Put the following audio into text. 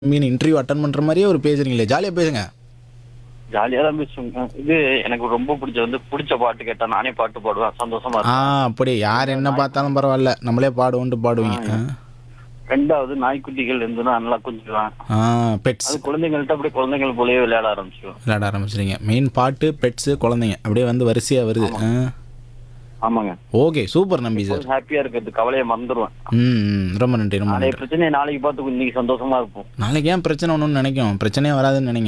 மீன் interview attend பண்ற மாதிரியே ஒரு பேசுறீங்களே ஜாலியா பேசுங்க ஜாலியா தான் பேசுவேங்க இது எனக்கு ரொம்ப பிடிச்ச வந்து பிடிச்ச பாட்டு கேட்டா நானே பாட்டு பாடுவேன் சந்தோஷமா ஆ இருக்கும் அப்படி யார் என்ன பார்த்தாலும் பரவாயில்ல நம்மளே பாடுவோன்ட்டு பாடுவீங்க ஆ. ரெண்டாவது நாய்க்குட்டிகள் இருந்துன்னா நல்லா கொஞ்சுவேன் ஆ பெட்ஸ் அது குழந்தைங்கள்ட்ட அப்படியே குழந்தைகள் போலயே விளையாட ஆரம்பிச்சிடும் விளையாட ஆரம்பிச்சிட்டீங்க மெயின் பாட்டு பெட்ஸு குழந்தைங்க அப்படியே வந்து வரிசையா வருது ஆமாங்க ஓகே சூப்பர் நம்பி சார் ஹாப்பியா இருக்கிறது கவலையை மறந்துடுவேன் ம் ம், ரொம்ப நன்றி ரொம்ப நாளைய நன்றி பிரச்சனையை நாளைக்கு பார்த்து இன்னைக்கு சந்தோஷமா இருப்போம் நாளைக்கு ஏன் பிரச்சனை ஒன்றுன்னு நினைக்கும் பிரச்சனையே வராதுன்னு நினைங்க